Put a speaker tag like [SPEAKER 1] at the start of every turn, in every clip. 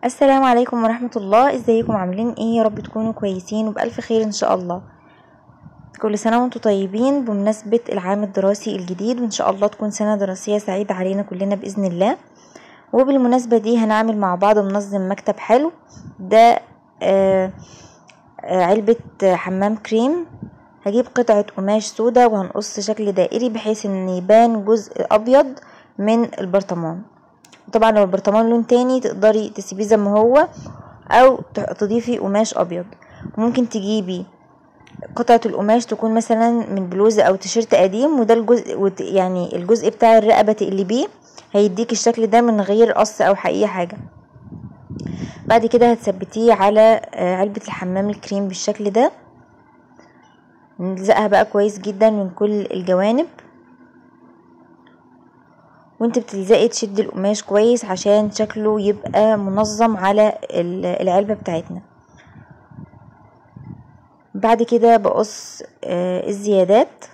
[SPEAKER 1] السلام عليكم ورحمة الله ازيكم عاملين ايه يا رب تكونوا كويسين وبألف خير ان شاء الله كل سنة وانتم طيبين بمناسبة العام الدراسي الجديد وان شاء الله تكون سنة دراسية سعيدة علينا كلنا بإذن الله وبالمناسبة دي هنعمل مع بعض منظم مكتب حلو ده آه آه علبة حمام كريم هجيب قطعة قماش سودا وهنقص شكل دائري بحيث ان يبان جزء ابيض من البرطمان طبعا لو البرطمان لون تاني تقدري تسيبيه زي ما هو او تضيفي قماش ابيض ممكن تجيبي قطعة القماش تكون مثلا من بلوزة او تيشيرت قديم وده الجزء يعني الجزء بتاع الرقبة تقلبيه هيديك الشكل ده من غير قص او اي حاجة بعد كده هتثبتيه على علبة الحمام الكريم بالشكل ده نلزقها بقى كويس جدا من كل الجوانب وانت بتلزقي تشدي القماش كويس عشان شكله يبقى منظم على العلبة بتاعتنا بعد كده بقص الزيادات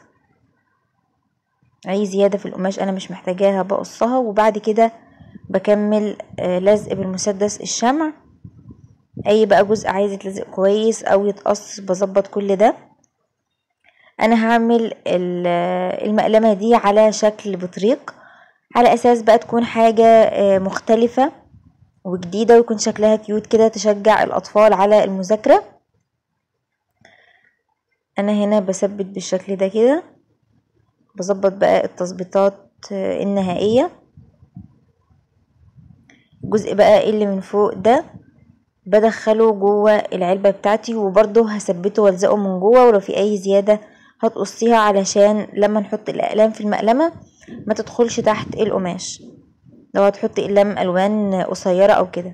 [SPEAKER 1] اي زيادة في القماش انا مش محتاجاها بقصها وبعد كده بكمل لزق بالمسدس الشمع اي بقى جزء عايز يتلزق كويس او يتقص بظبط كل ده انا هعمل المقلمة دي على شكل بطريق على اساس بقى تكون حاجة مختلفة وجديدة ويكون شكلها كيوت كده تشجع الاطفال على المذاكرة انا هنا بثبت بالشكل ده كده بظبط بقى التظبيطات النهائية الجزء بقى اللي من فوق ده بدخله جوه العلبة بتاعتي وبرضه هثبته والزقه من جوه ولو في اي زيادة هتقصيها علشان لما نحط الاقلام في المقلمة ما تدخلش تحت القماش لو هتحطي اقلام الوان قصيرة او كده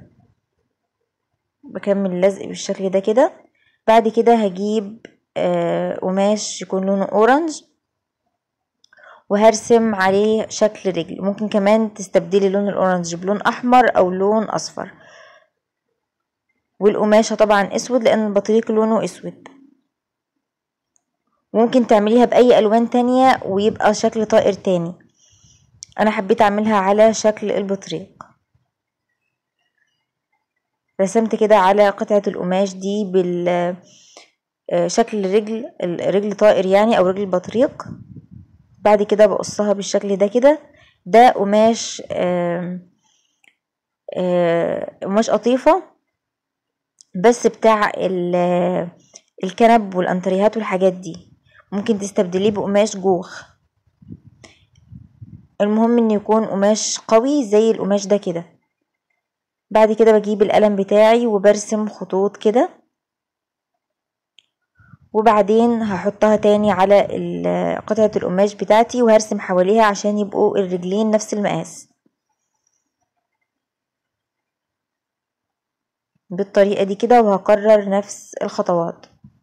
[SPEAKER 1] بكمل اللزق بالشكل ده كده بعد كده هجيب آه قماش يكون لونه اورنج وهرسم عليه شكل رجل ممكن كمان تستبدلي لون الاورنج بلون احمر او لون اصفر والقماشة طبعا اسود لان البطريق لونه اسود ممكن تعمليها باي الوان تانية ويبقى شكل طائر تاني انا حبيت اعملها على شكل البطريق رسمت كده على قطعة القماش دي بال شكل رجل رجل طائر يعني او رجل بطريق بعد كده بقصها بالشكل ده كده ده قماش قماش قطيفة بس بتاع الكنب والانتريهات والحاجات دي ممكن تستبدليه بقماش جوخ المهم ان يكون قماش قوي زي القماش ده كده بعد كده بجيب القلم بتاعي وبرسم خطوط كده وبعدين هحطها تاني على قطعة القماش بتاعتي وهرسم حواليها عشان يبقوا الرجلين نفس المقاس بالطريقة دي كده وهكرر نفس الخطوات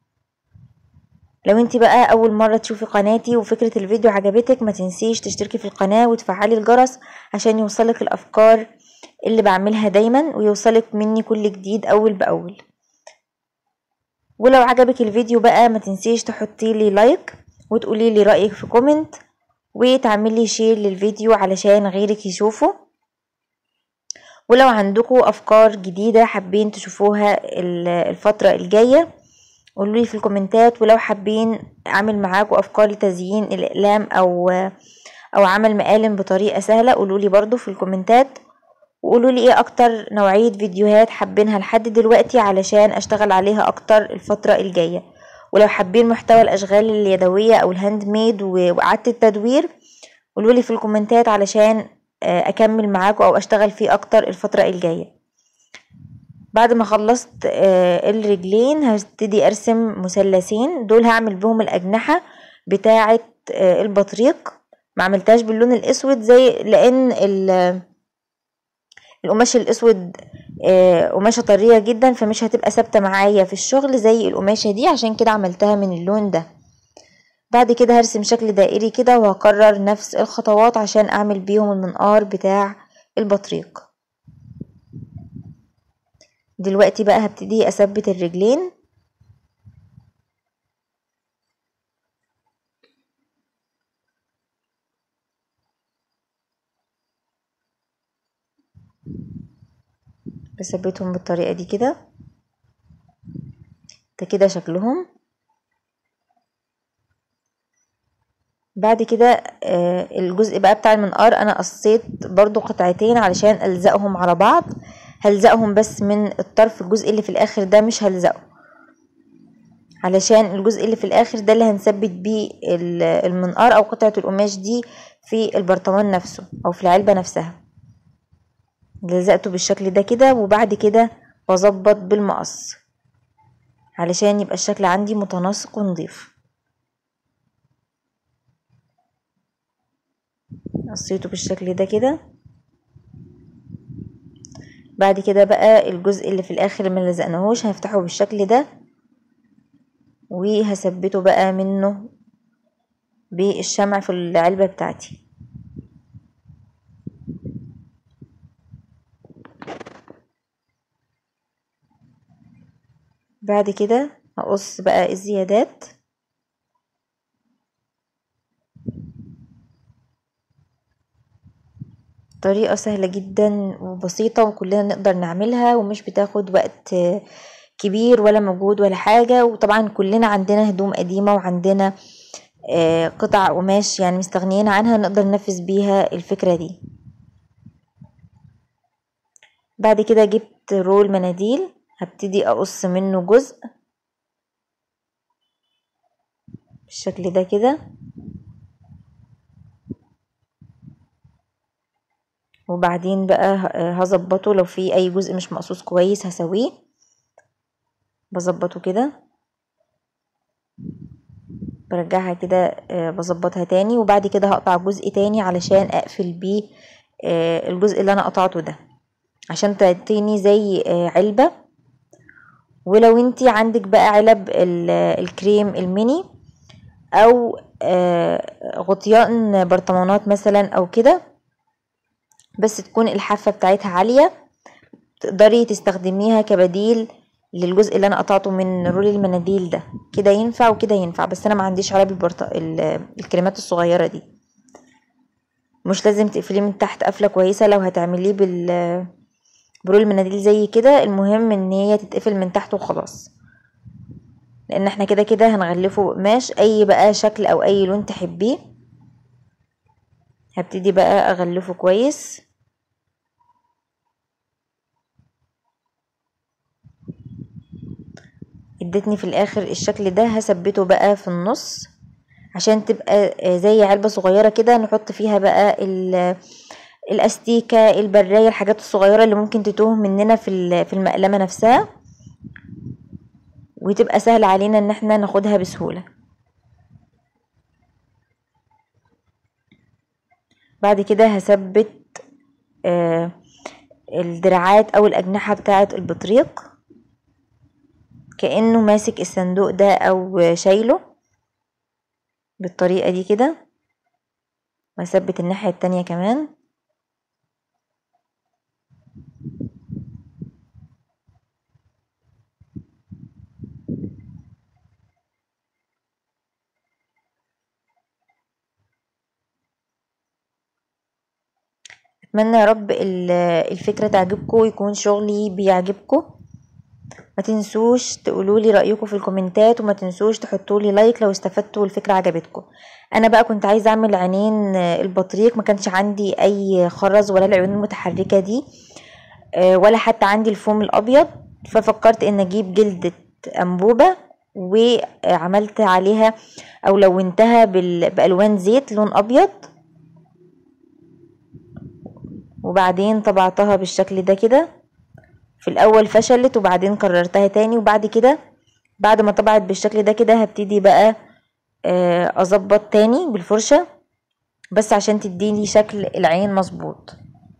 [SPEAKER 1] لو انت بقى اول مرة تشوفي قناتي وفكرة الفيديو عجبتك ما تنسيش تشتركي في القناة وتفعلي الجرس عشان يوصلك الافكار اللي بعملها دايما ويوصلك مني كل جديد اول باول ولو عجبك الفيديو بقى ما تنسيش تحطي لي لايك وتقولي لي رأيك في كومنت وتعملي شير للفيديو علشان غيرك يشوفه ولو عندكم افكار جديدة حابين تشوفوها الفترة الجاية قولوا لي في الكومنتات ولو حابين اعمل معاكم افكار لتزيين الاقلام او او عمل مقالم بطريقة سهلة قولوا لي برضو في الكومنتات وقولوا لي ايه اكتر نوعية فيديوهات حابينها لحد دلوقتي علشان اشتغل عليها اكتر الفترة الجاية ولو حابين محتوى الاشغال اليدوية او الهاند ميد واعادة التدوير قولوا لي في الكومنتات علشان اكمل معاكم او اشتغل فيه اكتر الفترة الجاية بعد ما خلصت الرجلين هبتدي ارسم مثلثين دول هعمل بهم الاجنحة بتاعة البطريق ما عملتهاش باللون الاسود زي لان القماش الاسود قماشة طرية جدا فمش هتبقى ثابتة معايا في الشغل زي القماشة دي عشان كده عملتها من اللون ده بعد كده هرسم شكل دائري كده وهكرر نفس الخطوات عشان اعمل بيهم المنقار بتاع البطريق دلوقتي بقى هبتدي اثبت الرجلين بثبتهم بالطريقة دي كده ده كده شكلهم بعد كده آه، الجزء بقى بتاع المنقار انا قصيت برضو قطعتين علشان الزقهم على بعض هلزقهم بس من الطرف الجزء اللي في الاخر ده مش هلزقه علشان الجزء اللي في الاخر ده اللي هنثبت بيه المنقار او قطعة القماش دي في البرطمان نفسه او في العلبة نفسها لزقته بالشكل ده كده وبعد كده بظبط بالمقص علشان يبقى الشكل عندي متناسق ونضيف قصيته بالشكل ده كده بعد كده بقى الجزء اللي في الاخر اللي ملزقناهوش هفتحه بالشكل ده وهثبته بقى منه بالشمع في العلبة بتاعتي بعد كده هقص بقى الزيادات طريقة سهلة جدا وبسيطة وكلنا نقدر نعملها ومش بتاخد وقت كبير ولا مجهود ولا حاجة وطبعا كلنا عندنا هدوم قديمة وعندنا آه، قطع قماش يعني مستغنيين عنها نقدر ننفذ بيها الفكرة دي بعد كده جبت رول مناديل هبتدي اقص منه جزء بالشكل ده كده وبعدين بقى هظبطه لو في اي جزء مش مقصوص كويس هسويه بظبطه كده برجعها كده آه، بظبطها تاني وبعد كده هقطع جزء تاني علشان اقفل بيه آه، الجزء اللي انا قطعته ده عشان تعطيني زي آه، علبة ولو انتي عندك بقى علب الكريم الميني او غطيان برطمانات مثلا او كده بس تكون الحافة بتاعتها عالية تقدري تستخدميها كبديل للجزء اللي انا قطعته من رول المناديل ده كده ينفع وكده ينفع بس انا ما عنديش علب البرط... الكريمات الصغيرة دي مش لازم تقفليه من تحت قفلة كويسة لو هتعمليه بال برول المناديل زي كده المهم ان هي تتقفل من تحت وخلاص لان احنا كده كده هنغلفه بقماش اي بقى شكل او اي لون تحبيه هبتدي بقى اغلفه كويس ادتني في الاخر الشكل ده هثبته بقى في النص عشان تبقى زي علبة صغيرة كده نحط فيها بقى الاستيكة البراية الحاجات الصغيرة اللي ممكن تتوه مننا في في المقلمة نفسها وتبقى سهل علينا ان احنا ناخدها بسهولة بعد كده هثبت آه الدراعات او الاجنحة بتاعة البطريق كأنه ماسك الصندوق ده او شايله بالطريقة دي كده وهثبت الناحية التانية كمان اتمنى يا رب الفكرة تعجبكم ويكون شغلي بيعجبكم ما تنسوش تقولوا لي رايكم في الكومنتات وما تنسوش تحطوا لي لايك لو استفدتوا والفكره عجبتكم انا بقى كنت عايزه اعمل عينين البطريق ما كانش عندي اي خرز ولا العيون المتحركه دي آه، ولا حتى عندي الفوم الابيض ففكرت ان اجيب جلده انبوبه وعملت عليها او لونتها بالوان زيت لون ابيض وبعدين طبعتها بالشكل ده كده في الاول فشلت وبعدين كررتها تاني وبعد كده بعد ما طبعت بالشكل ده كده هبتدي بقى آه، اظبط تاني بالفرشة بس عشان تديني شكل العين مظبوط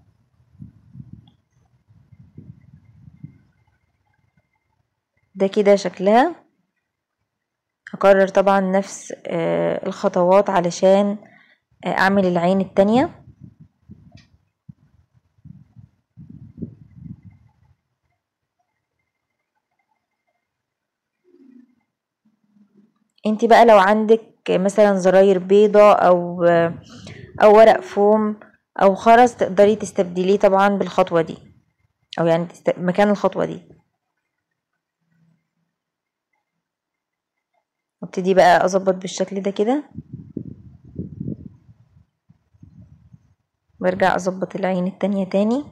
[SPEAKER 1] ده كده شكلها هكرر طبعا نفس آه، الخطوات علشان آه، اعمل العين التانية انت بقى لو عندك مثلا زراير بيضة او او ورق فوم او خرز تقدري تستبدليه طبعا بالخطوة دي او يعني تست... مكان الخطوة دي وابتدي بقى اظبط بالشكل ده كده برجع اظبط العين التانية تاني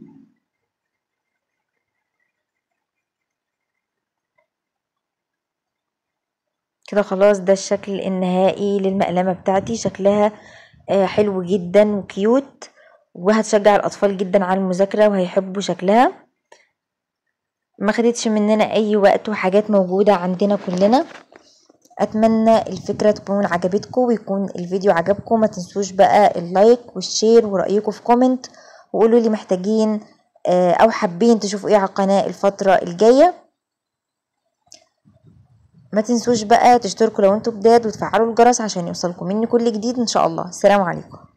[SPEAKER 1] كده خلاص ده الشكل النهائي للمقلمة بتاعتي شكلها آه، حلو جدا وكيوت وهتشجع الاطفال جدا على المذاكرة وهيحبوا شكلها ما خدتش مننا اي وقت وحاجات موجودة عندنا كلنا اتمنى الفكرة تكون عجبتكم ويكون الفيديو عجبكم ما تنسوش بقى اللايك والشير ورأيكم في كومنت وقولوا لي محتاجين آه، او حابين تشوفوا ايه على القناة الفترة الجاية ما تنسوش بقى تشتركوا لو انتوا جداد وتفعلوا الجرس عشان يوصلكم مني كل جديد ان شاء الله السلام عليكم